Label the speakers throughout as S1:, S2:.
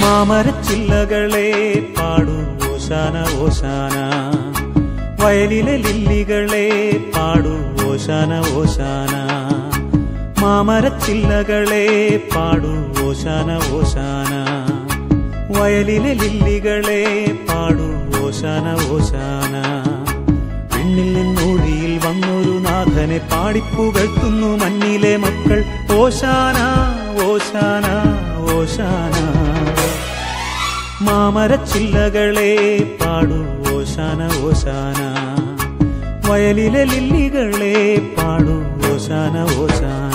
S1: മാമരച്ചില്ലകളെ പാടൂ ഓശാന ഓശാന വയലിലെ ലില്ലികളെ പാടൂ ഓശാന ഓശാന മാമരച്ചില്ലകളെ പാടൂ ഓശാന ഓശാന വയലിലെ ലില്ലികളെ പാടൂ ഓശാന ഓശാന പിന്നിൽ നിന്നൊഴിയിൽ വന്നൊരു നാഥനെ പാടിപ്പുകഴ്ത്തുന്നു മഞ്ഞിലെ മക്കൾ ഓശാന ഓശാന ഓശാന മാമരച്ചില്ലകളെ പാടൂ ഓശാന ഓശാന വയലിലെ ലില്ലികളെ പാടൂ ഓശാന ഓശാന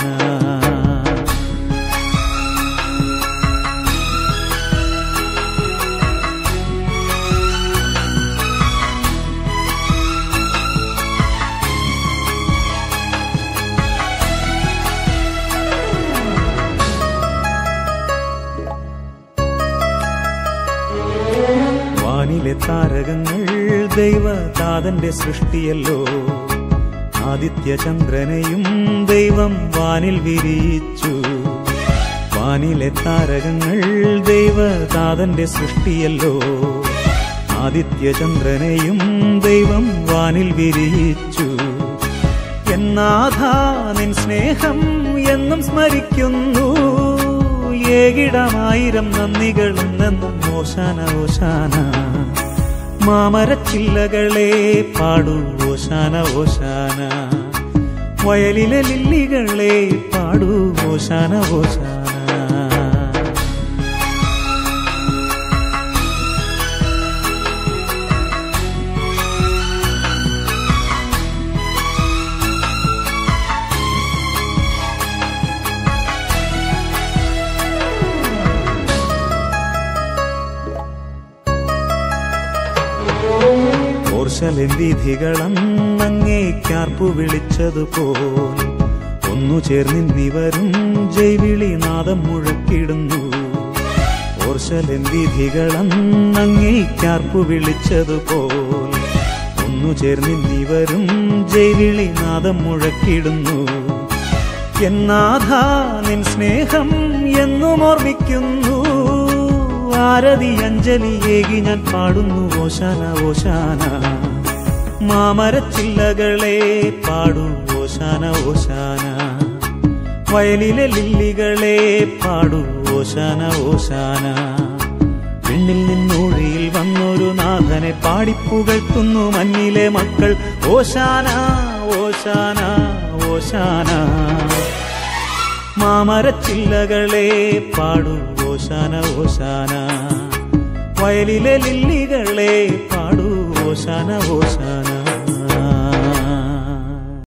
S1: വാനിലെ താരകങ്ങൾ ദൈവതാതന്റെ സൃഷ്ടിയല്ലോ ആദിത്യചന്ദ്രനെയും ദൈവം വാനിൽ വിരിയിച്ചു വാനിലെ താരകങ്ങൾ ദൈവതാതന്റെ സൃഷ്ടിയല്ലോ ആദിത്യചന്ദ്രനെയും ദൈവം വാനിൽ വിരിയിച്ചു എന്നാഥ നിൻ സ്നേഹം എന്നും സ്മരിക്കുന്നു ഏകിടമായിരം നന്ദികളും എന്നും ഓശാന ഓശാന മാമരച്ചില്ലകളെ പാടൂ ഓശാന ഓശാന വയലിലെ ലില്ലികളെ പാടൂ ഓശാന ഓശാന ഓർശലിൻ വിധികളങ്ങേക്കാർപ്പു വിളിച്ചതുപോൽ ഒന്നു ചേർന്നിന്നിവരും ജൈവിളി നാദം മുഴക്കിടുന്നു ഓർശലിൻ വിധികളങ്ങേക്കാർപ്പു വിളിച്ചതുപോൽ ഒന്നു ചേർന്നിന്നിവരും ജൈവിളി നാദം മുഴക്കിടുന്നു എന്നാഥ നിൻ സ്നേഹം എന്നും ഓർമ്മിക്കുന്നു ആരതി അഞ്ജലി ഏകി ഞാൻ പാടുന്നു ഓശാന ഓശാന മാമരച്ചില്ലകളെ പാടൂ ഓശാന ഓശാന വയലിലെ ലില്ലികളെ പാടൂ ഓശാന ഓശാന പിന്നിൽ നിന്നൊഴിയിൽ വന്നൊരു നാഥനെ പാടിപ്പുകഴ്ത്തുന്നു മഞ്ഞിലെ മക്കൾ ഓശാന ഓശാന ഓശാന മാമരച്ചില്ലകളെ പാടൂ ഓശാന ഓശാന വയലിലെ ലില്ലികളെ പാടൂ ഓശാന ഓശാന